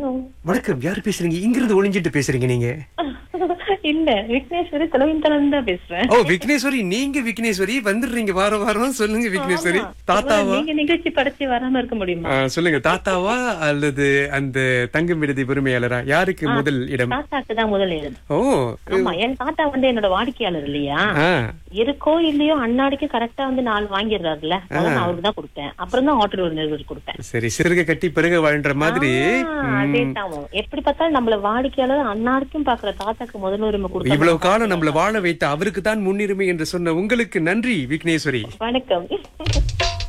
வணக்கம் வணக்கம் யார் பேசுறீங்க இங்கிருந்து ஒளிஞ்சிட்டு பேசுறீங்க நீங்க இல்ல விக்னேஸ்வரி தலைவிந்தனம் தான் பேசுறேன் ஓ விக்னேஸ்வரி நீங்க விக்னேஸ்வரி வந்துடுறீங்க வாரம் வாரம் சொல்லுங்க விக்னேஸ்வரி ஆமா. தாத்தாவா நீங்க நிகழ்ச்சி படைச்சு வராம இருக்க முடியுமா ஆ, சொல்லுங்க தாத்தாவா அல்லது அந்த தங்கம் விடுதி உரிமையாளரா யாருக்கு முதல் இடம் தாத்தாக்கு தான் முதல் இடம் ஓ ஆமா என் தாத்தா வந்து என்னோட வாடிக்கையாளர் இல்லையா ஆ இருக்கோ இல்லையோ அன்னாடிக்கு கரெக்டா வந்து நாலு வாங்கிடுறாருல முதல்ல நான் அவருக்கு தான் கொடுப்பேன் அப்புறம் தான் ஹோட்டல் ஒரு கொடுப்பேன் சரி சிறுக கட்டி பிறகு வாழ்ற மாதிரி ஆ, அதேதான் எப்படி பார்த்தாலும் நம்மள வாடிக்கையாளர் அன்னாருக்கும் பாக்குற தாத்தாக்கு முதல் உரிமை கொடுக்க இவ்வளவு காலம் நம்மள வாழ வைத்த அவருக்கு தான் முன்னுரிமை என்று சொன்ன உங்களுக்கு நன்றி விக்னேஸ்வரி வணக்கம்